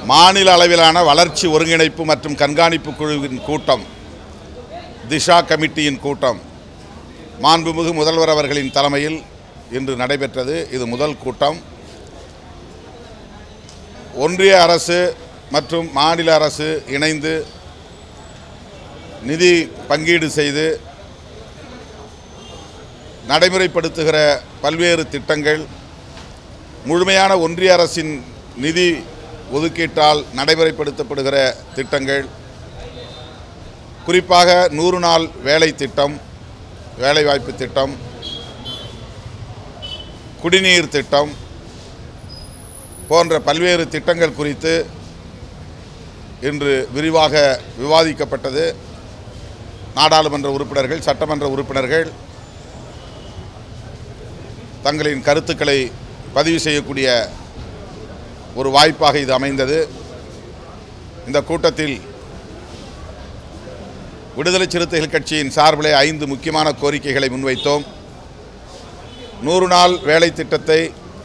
மாநில அளவிலான வளர்ச்சி ஒருங்கிணைப்பு மற்றும் கண்காணிப்பு குழுவின் கூட்டம் திஷா கமிட்டியின் கூட்டம் மாண்புமிகு முதல்வர் அவர்களின் தலைமையில் இன்று நடைபெற்றது இது முதல் கூட்டம் ஒன்றிய அரசு மற்றும் மாநில அரசு இணைந்து நிதி பங்கீடு செய்து நடைமுறைப்படுத்துகிற பல்வேறு திட்டங்கள் முழுமையான ஒன்றிய அரசின் நிதி ஒதுக்கீட்டால் நடைமுறைப்படுத்தப்படுகிற திட்டங்கள் குறிப்பாக நூறு நாள் வேலை திட்டம் வேலைவாய்ப்பு திட்டம் குடிநீர் திட்டம் போன்ற பல்வேறு திட்டங்கள் குறித்து இன்று விரிவாக விவாதிக்கப்பட்டது நாடாளுமன்ற உறுப்பினர்கள் சட்டமன்ற உறுப்பினர்கள் தங்களின் கருத்துக்களை பதிவு செய்யக்கூடிய ஒரு வாய்ப்பாக இது அமைந்தது இந்த கூட்டத்தில் விடுதலை சிறுத்தைகள் கட்சியின் சார்பிலே ஐந்து முக்கியமான கோரிக்கைகளை முன்வைத்தோம் நூறு நாள் வேலை திட்டத்தை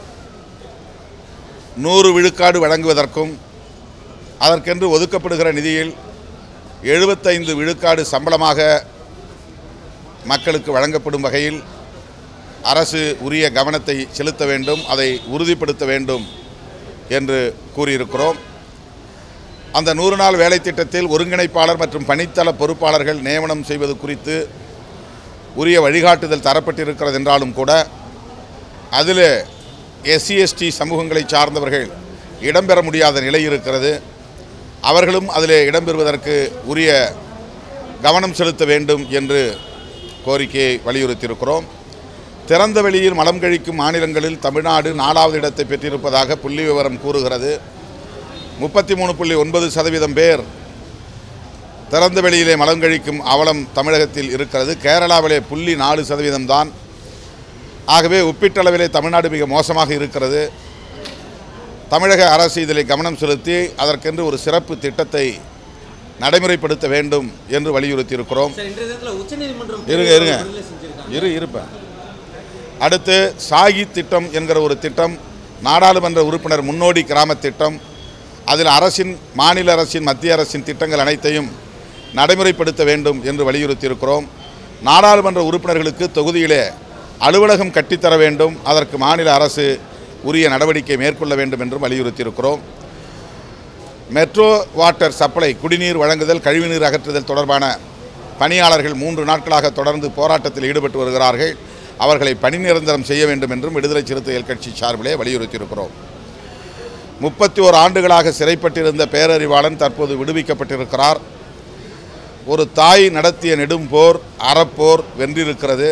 நூறு விழுக்காடு வழங்குவதற்கும் அதற்கென்று ஒதுக்கப்படுகிற நிதியில் எழுபத்தைந்து விழுக்காடு சம்பளமாக மக்களுக்கு வழங்கப்படும் வகையில் அரசு உரிய கவனத்தை செலுத்த வேண்டும் அதை உறுதிப்படுத்த வேண்டும் என்று கூறியிருக்கிறோம் அந்த நூறு நாள் வேலை திட்டத்தில் ஒருங்கிணைப்பாளர் மற்றும் பணித்தள பொறுப்பாளர்கள் நியமனம் செய்வது குறித்து உரிய வழிகாட்டுதல் தரப்பட்டிருக்கிறது என்றாலும் கூட அதில் எஸ்சி எஸ்டி சமூகங்களை சார்ந்தவர்கள் இடம்பெற முடியாத நிலை இருக்கிறது அவர்களும் அதில் இடம்பெறுவதற்கு உரிய கவனம் செலுத்த வேண்டும் என்று கோரிக்கையை வலியுறுத்தியிருக்கிறோம் திறந்த வெளியில் மலம் கழிக்கும் மாநிலங்களில் தமிழ்நாடு நாலாவது இடத்தை பெற்றிருப்பதாக புள்ளி விவரம் கூறுகிறது முப்பத்தி மூணு புள்ளி ஒன்பது சதவீதம் பேர் திறந்த வெளியிலே மலம் கழிக்கும் அவலம் தமிழகத்தில் இருக்கிறது கேரளாவிலே புள்ளி நாலு சதவீதம் தான் ஆகவே ஒப்பீட்டளவிலே தமிழ்நாடு மிக மோசமாக இருக்கிறது தமிழக அரசு இதில் கவனம் செலுத்தி அதற்கென்று ஒரு சிறப்பு திட்டத்தை நடைமுறைப்படுத்த வேண்டும் என்று வலியுறுத்தியிருக்கிறோம் சார் இன்றைய தினத்தில் உச்சநீதிமன்றம் இருங்க, இருங்க. விடுதலை செஞ்சிருக்காங்க இரு இருப்பேன் அடுத்து சாகி திட்டம் என்கிற ஒரு திட்டம் நாடாளுமன்ற உறுப்பினர் முன்னோடி கிராம திட்டம் அதில் அரசின் மாநில அரசின் மத்திய அரசின் திட்டங்கள் அனைத்தையும் நடைமுறைப்படுத்த வேண்டும் என்று வலியுறுத்தியிருக்கிறோம் நாடாளுமன்ற உறுப்பினர்களுக்கு தொகுதியிலே அலுவலகம் கட்டித்தர வேண்டும் அதற்கு மாநில அரசு உரிய நடவடிக்கை மேற்கொள்ள வேண்டும் என்றும் வலியுறுத்தியிருக்கிறோம் மெட்ரோ வாட்டர் சப்ளை குடிநீர் வழங்குதல் கழிவுநீர் அகற்றுதல் தொடர்பான பணியாளர்கள் மூன்று நாட்களாக தொடர்ந்து போராட்டத்தில் ஈடுபட்டு வருகிறார்கள் அவர்களை பணி நிரந்தரம் செய்ய வேண்டும் என்றும் விடுதலை சிறுத்தைகள் கட்சி சார்பிலே வலியுறுத்தியிருக்கிறோம் முப்பத்தி ஓர் ஆண்டுகளாக சிறைப்பட்டிருந்த பேரறிவாளன் தற்போது விடுவிக்கப்பட்டிருக்கிறார் ஒரு தாய் நடத்திய நெடும் போர் அறப்போர் வென்றிருக்கிறது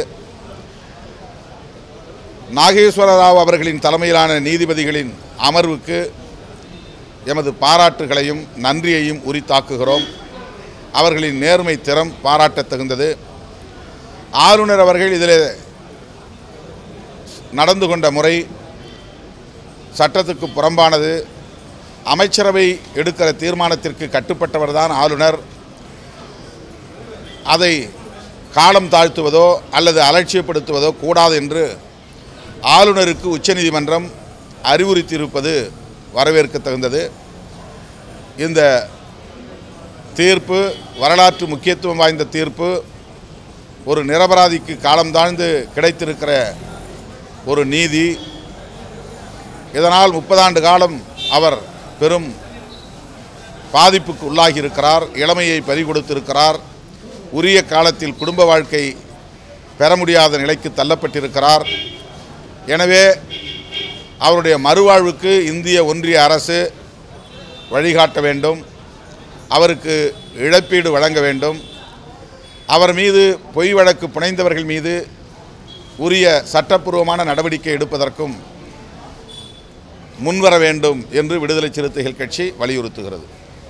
நாகேஸ்வர ராவ் அவர்களின் தலைமையிலான நீதிபதிகளின் அமர்வுக்கு எமது பாராட்டுகளையும் நன்றியையும் உரித்தாக்குகிறோம் அவர்களின் நேர்மை திறம் பாராட்டத் தகுந்தது ஆளுநர் அவர்கள் இதில் நடந்து கொண்ட முறை சட்டத்துக்கு புறம்பானது அமைச்சரவை எடுக்கிற தீர்மானத்திற்கு கட்டுப்பட்டவர்தான் ஆளுநர் அதை காலம் தாழ்த்துவதோ அல்லது அலட்சியப்படுத்துவதோ கூடாது என்று ஆளுநருக்கு உச்சநீதிமன்றம் அறிவுறுத்தியிருப்பது வரவேற்க தகுந்தது இந்த தீர்ப்பு வரலாற்று முக்கியத்துவம் வாய்ந்த தீர்ப்பு ஒரு நிரபராதிக்கு காலம் தாழ்ந்து கிடைத்திருக்கிற ஒரு நீதி இதனால் முப்பதாண்டு காலம் அவர் பெரும் பாதிப்புக்கு உள்ளாகி இருக்கிறார் இளமையை பறிகொடுத்திருக்கிறார் உரிய காலத்தில் குடும்ப வாழ்க்கை பெற முடியாத நிலைக்கு தள்ளப்பட்டிருக்கிறார் எனவே அவருடைய மறுவாழ்வுக்கு இந்திய ஒன்றிய அரசு வழிகாட்ட வேண்டும் அவருக்கு இழப்பீடு வழங்க வேண்டும் அவர் மீது பொய் வழக்கு புனைந்தவர்கள் மீது உரிய சட்டப்பூர்வமான நடவடிக்கை எடுப்பதற்கும் முன்வர வேண்டும் என்று விடுதலை சிறுத்தைகள் கட்சி வலியுறுத்துகிறது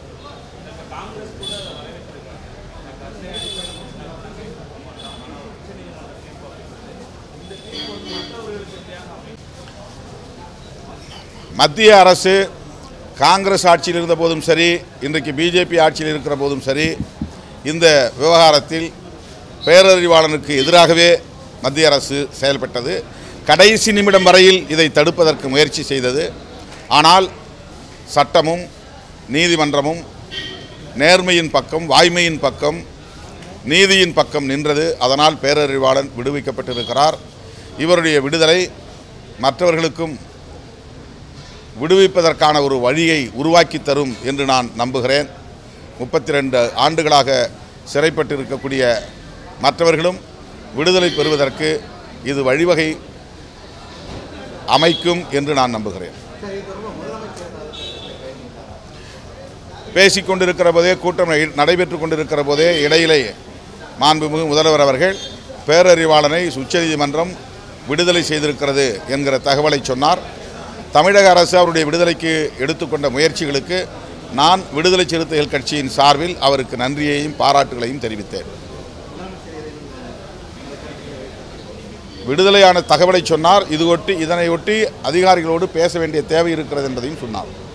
மத்திய அரசு காங்கிரஸ் ஆட்சியில் இருந்த போதும் சரி இன்றைக்கு பிஜேபி ஆட்சியில் இருக்கிற போதும் சரி இந்த விவகாரத்தில் பேரறிவாளனுக்கு எதிராகவே மத்திய அரசு செயல்பட்டது கடைசி நிமிடம் வரையில் இதை தடுப்பதற்கு முயற்சி செய்தது ஆனால் சட்டமும் நீதிமன்றமும் நேர்மையின் பக்கம் வாய்மையின் பக்கம் நீதியின் பக்கம் நின்றது அதனால் பேரறிவாளன் விடுவிக்கப்பட்டிருக்கிறார் இவருடைய விடுதலை மற்றவர்களுக்கும் விடுவிப்பதற்கான ஒரு வழியை உருவாக்கி தரும் என்று நான் நம்புகிறேன் முப்பத்தி ரெண்டு ஆண்டுகளாக சிறைப்பட்டிருக்கக்கூடிய மற்றவர்களும் விடுதலை பெறுவதற்கு இது வழிவகை அமைக்கும் என்று நான் நம்புகிறேன் பேசிக் கொண்டிருக்கிற போதே கூட்டம் நடைபெற்று கொண்டிருக்கிற போதே இடையிலே மாண்புமிகு முதல்வர் அவர்கள் பேரறிவாளனை உச்சநீதிமன்றம் விடுதலை செய்திருக்கிறது என்கிற தகவலை சொன்னார் தமிழக அரசு அவருடைய விடுதலைக்கு எடுத்துக்கொண்ட முயற்சிகளுக்கு நான் விடுதலை சிறுத்தைகள் கட்சியின் சார்பில் அவருக்கு நன்றியையும் பாராட்டுகளையும் தெரிவித்தேன் விடுதலையான தகவலை சொன்னார் இது ஒட்டி இதனை ஒட்டி அதிகாரிகளோடு பேச வேண்டிய தேவை இருக்கிறது என்பதையும் சொன்னார்